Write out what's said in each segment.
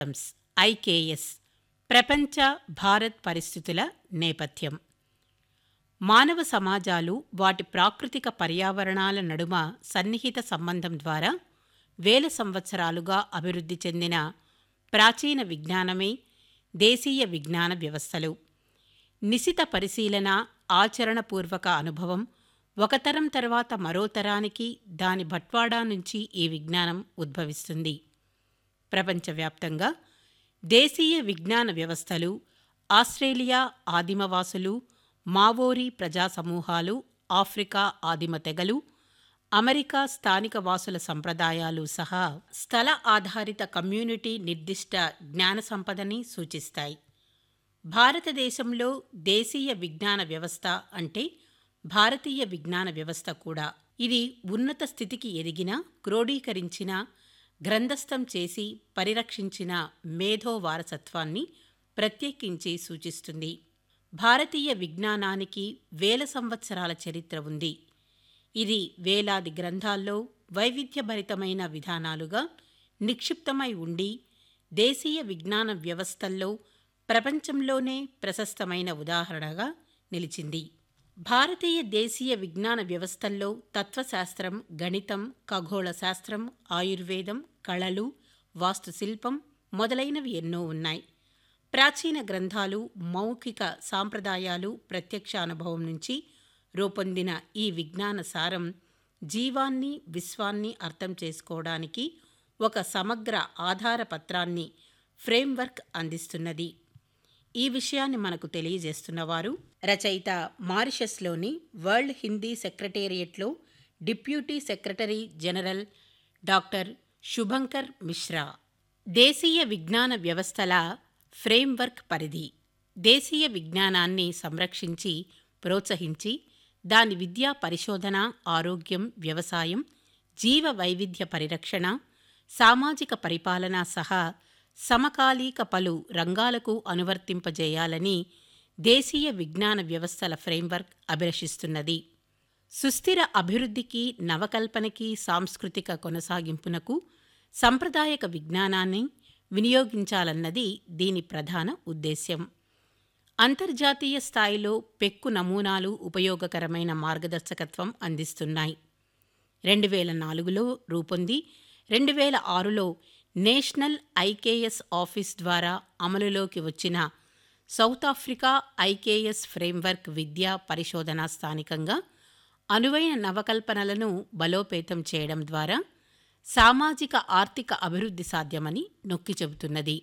systems IKS ప్రపంచ భారత్ పరిస్థితుల నేపథ్యం మానవ సమాజాలు వాటి ప్రాకృతిక పర్యావరణాల నడుమ సన్నిహిత సంబంధం ద్వారా వేల సంవత్సరాలుగా అభివృద్ధి చెందిన ప్రాచీన విజ్ఞానమే దేశీయ విజ్ఞాన వ్యవస్థలు నిశిత పరిశీలన ఆచరణపూర్వక అనుభవం ఒక తరం తర్వాత మరో తరానికి దాని బట్వాడా నుంచి ఈ విజ్ఞానం ఉద్భవిస్తుంది ప్రపంచవ్యాప్తంగా దేశీయ విజ్ఞాన వ్యవస్థలు ఆస్ట్రేలియా ఆదిమవాసులు మావోరీ ప్రజా సమూహాలు ఆఫ్రికా ఆదిమ తెగలు అమెరికా స్థానిక వాసుల సంప్రదాయాలు సహా స్థల ఆధారిత కమ్యూనిటీ నిర్దిష్ట జ్ఞాన సంపదని సూచిస్తాయి భారతదేశంలో దేశీయ విజ్ఞాన వ్యవస్థ అంటే భారతీయ విజ్ఞాన వ్యవస్థ కూడా ఇది ఉన్నత స్థితికి ఎదిగిన క్రోడీకరించిన గ్రంథస్థం చేసి పరిరక్షించిన మేధో వారసత్వాన్ని ప్రత్యేకించి సూచిస్తుంది భారతీయ విజ్ఞానానికి వేల సంవత్సరాల చరిత్ర ఉంది ఇది వేలాది గ్రంథాల్లో వైవిధ్యభరితమైన విధానాలుగా నిక్షిప్తమై ఉండి దేశీయ విజ్ఞాన వ్యవస్థల్లో ప్రపంచంలోనే ప్రశస్తమైన ఉదాహరణగా నిలిచింది భారతీయ దేశీయ విజ్ఞాన వ్యవస్థల్లో తత్వశాస్త్రం గణితం ఖగోళ శాస్త్రం ఆయుర్వేదం కళలు వాస్తుశిల్పం మొదలైనవి ఎన్నో ఉన్నాయి ప్రాచీన గ్రంథాలు మౌఖిక సాంప్రదాయాలు ప్రత్యక్ష అనుభవం నుంచి రూపొందిన ఈ విజ్ఞాన సారం జీవాన్ని విశ్వాన్ని అర్థం చేసుకోవడానికి ఒక సమగ్ర ఆధార పత్రాన్ని ఫ్రేమ్వర్క్ అందిస్తున్నది ఈ విషయాన్ని మనకు తెలియజేస్తున్నవారు రచయిత మారిషస్లోని వరల్డ్ హిందీ సెక్రటేరియట్లో deputy secretary general doctor Shubhankar Mishra దేశీయ విజ్ఞాన వ్యవస్థల ఫ్రేమ్వర్క్ పరిధి దేశీయ విజ్ఞానాన్ని సంరక్షించి ప్రోత్సహించి దాని విద్యా పరిశోధన ఆరోగ్యం వ్యవసాయం జీవ వైవిధ్య పరిరక్షణ సామాజిక పరిపాలన సహా సమకాలీక పలు రంగాలకు అనువర్తింపజేయాలని దేశీయ విజ్ఞాన వ్యవస్థల ఫ్రేమ్వర్క్ అభిలషిస్తున్నది సుస్థిర అభివృద్ధికి నవకల్పనకి సాంస్కృతిక కొనసాగింపునకు సంప్రదాయక విజ్ఞానాన్ని వినియోగించాలన్నది దీని ప్రధాన ఉద్దేశ్యం అంతర్జాతీయ స్థాయిలో పెక్కు నమూనాలు ఉపయోగకరమైన మార్గదర్శకత్వం అందిస్తున్నాయి రెండు వేల నాలుగులో రూపొంది రెండు వేల ఆరులో నేషనల్ ఐకేఎస్ ఆఫీస్ ద్వారా అమలులోకి వచ్చిన సౌత్ ఆఫ్రికా ఐకేఎస్ ఫ్రేమ్వర్క్ విద్యా పరిశోధన స్థానికంగా అనువైన నవకల్పనలను బలోపేతం చేయడం ద్వారా సామాజిక ఆర్థిక అభివృద్ధి సాధ్యమని నొక్కి చెబుతున్నది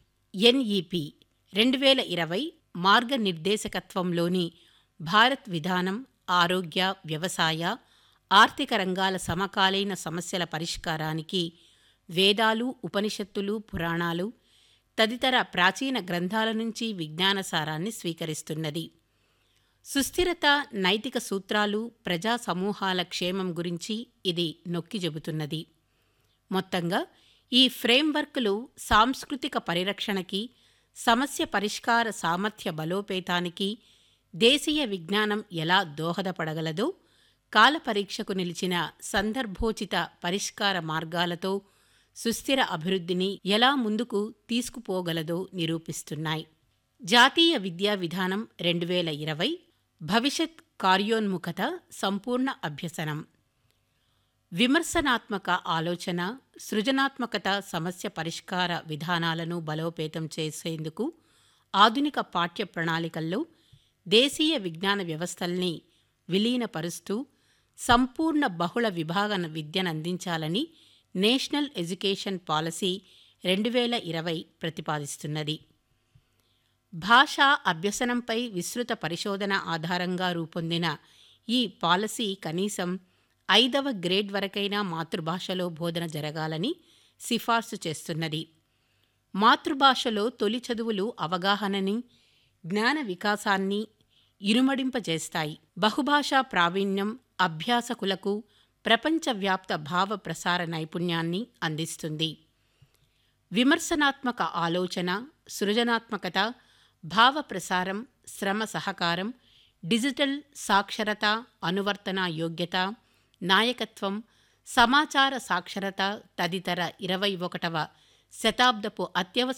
ఎన్ఈపి రెండు వేల ఇరవై మార్గనిర్దేశకత్వంలోని భారత్ విధానం ఆరోగ్య వ్యవసాయ ఆర్థిక రంగాల సమకాలీన సమస్యల పరిష్కారానికి వేదాలు ఉపనిషత్తులు పురాణాలు తదితర ప్రాచీన గ్రంథాల నుంచి విజ్ఞాన సారాన్ని స్వీకరిస్తున్నది సుస్థిరత నైతిక సూత్రాలు ప్రజా సమూహాల క్షేమం గురించి ఇది నొక్కి చెబుతున్నది మొత్తంగా ఈ ఫ్రేమ్వర్క్లు సాంస్కృతిక పరిరక్షణకి సమస్య పరిష్కార సామర్థ్య బలోపేతానికి దేశీయ విజ్ఞానం ఎలా దోహదపడగలదో కాలపరీక్షకు నిలిచిన సందర్భోచిత పరిష్కార మార్గాలతో సుస్థిర అభివృద్ధిని ఎలా ముందుకు తీసుకుపోగలదో నిరూపిస్తున్నాయి జాతీయ విద్యా విధానం రెండు వేల ఇరవై భవిష్యత్ కార్యోన్ముఖత సంపూర్ణ అభ్యసనం విమర్శనాత్మక ఆలోచన సృజనాత్మకత సమస్య పరిష్కార విధానాలను బలోపేతం చేసేందుకు ఆధునిక పాఠ్య ప్రణాళికల్లో దేశీయ విజ్ఞాన వ్యవస్థల్ని విలీనపరుస్తూ సంపూర్ణ బహుళ విభాగ విద్యనందించాలని నేషనల్ ఎడ్యుకేషన్ పాలసీ రెండు వేల ఇరవై ప్రతిపాదిస్తున్నది భాషా అభ్యసనంపై విస్తృత పరిశోధన ఆధారంగా రూపొందిన ఈ పాలసీ కనీసం ఐదవ గ్రేడ్ వరకైనా మాతృభాషలో బోధన జరగాలని సిఫార్సు చేస్తున్నది మాతృభాషలో తొలి చదువులు అవగాహనని జ్ఞాన వికాసాన్ని ఇరుమడింపజేస్తాయి బహుభాషా ప్రావీణ్యం అభ్యాసకులకు ప్రపంచవ్యాప్త భావ ప్రసార నైపుణ్యాన్ని అందిస్తుంది విమర్శనాత్మక ఆలోచన సృజనాత్మకత భావ ప్రసారం శ్రమ సహకారం డిజిటల్ సాక్షరత అనువర్తన యోగ్యత నాయకత్వం సమాచార సాక్షరత తదితర ఇరవై ఒకటవ శతాబ్దపు అత్యవసర